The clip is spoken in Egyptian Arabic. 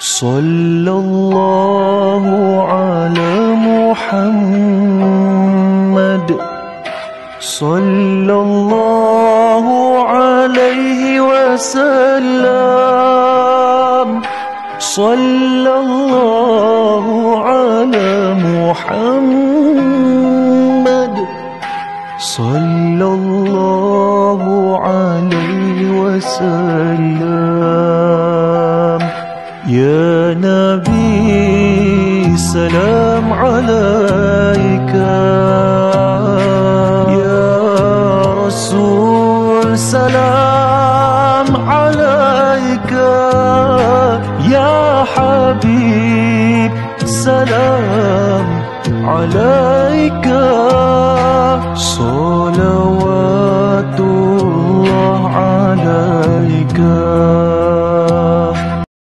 صلى الله على محمد صلى الله عليه وسلم صلى الله على محمد صلى الله عليه وسلم يا نبي سلام عليك يا رسول سلام عليك يا حبيب سلام عليك